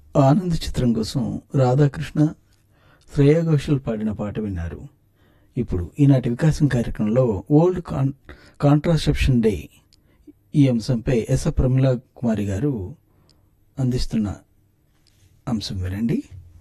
ఆనంద్ చిత్రం కోసం రాధాకృష్ణ శ్రేయా ఘోషల్ పాడిన పాట విన్నారు ఇప్పుడు ఈనాటి వికాసం కార్యక్రమంలో ఓల్డ్ కాన్ కాంట్రాసెప్షన్ డే ఈ అంశంపై ఎస్ ప్రమిళ కుమారి గారు అందిస్తున్న అంశం వినండి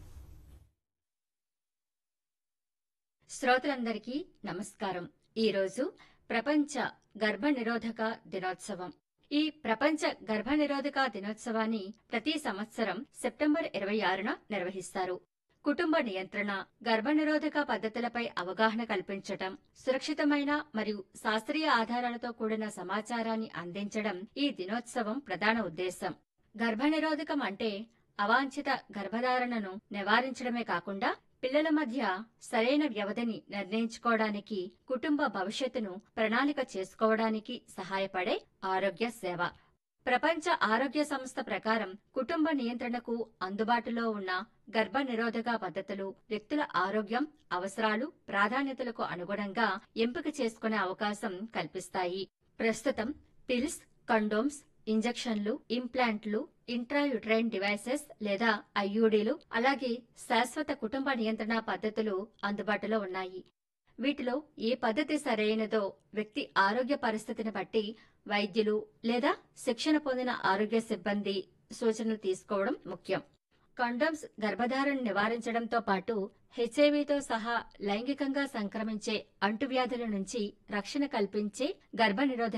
శ్రోతలందరికీ నమస్కారం ఈరోజు ప్రపంచ గర్భ నిరోధక దినోత్సవం ఈ ప్రపంచ గర్భ నిరోధక దినోత్సవాన్ని ప్రతి సంవత్సరం సెప్టెంబర్ ఇరవై ఆరున నిర్వహిస్తారు కుటుంబ నియంత్రణ గర్భనిరోధక పద్ధతులపై అవగాహన కల్పించటం సురక్షితమైన మరియు శాస్త్రీయ ఆధారాలతో కూడిన సమాచారాన్ని అందించడం ఈ దినోత్సవం ప్రధాన ఉద్దేశం గర్భనిరోధకం అంటే అవాంఛిత గర్భధారణను నివారించడమే కాకుండా పిల్లల మధ్య సరైన వ్యవధిని నిర్ణయించుకోవడానికి కుటుంబ భవిష్యత్తును ప్రణాళిక చేసుకోవడానికి సహాయపడే ఆరోగ్య సేవ ప్రపంచ ఆరోగ్య సంస్థ ప్రకారం కుటుంబ నియంత్రణకు అందుబాటులో ఉన్న గర్భ నిరోధక పద్ధతులు వ్యక్తుల ఆరోగ్యం అవసరాలు ప్రాధాన్యతలకు అనుగుణంగా ఎంపిక చేసుకునే అవకాశం కల్పిస్తాయి ప్రస్తుతం పిల్స్ కండోమ్స్ ఇంజెక్షన్లు ఇంప్లాంట్లు ఇంట్రాయుట్రైన్ డివైసెస్ లేదా ఐయుడీలు అలాగే శాశ్వత కుటుంబ నియంత్రణ పద్ధతులు అందుబాటులో ఉన్నాయి వీటిలో ఏ పద్ధతి సరైనదో వ్యక్తి ఆరోగ్య పరిస్థితిని బట్టి వైద్యులు లేదా శిక్షణ పొందిన ఆరోగ్య సిబ్బంది సూచనలు తీసుకోవడం ముఖ్యం కండోమ్స్ గర్భధారణ నివారించడంతో పాటు హెచ్ఐవితో సహా లైంగికంగా సంక్రమించే అంటువ్యాధుల నుంచి రక్షణ కల్పించే గర్భనిరోధక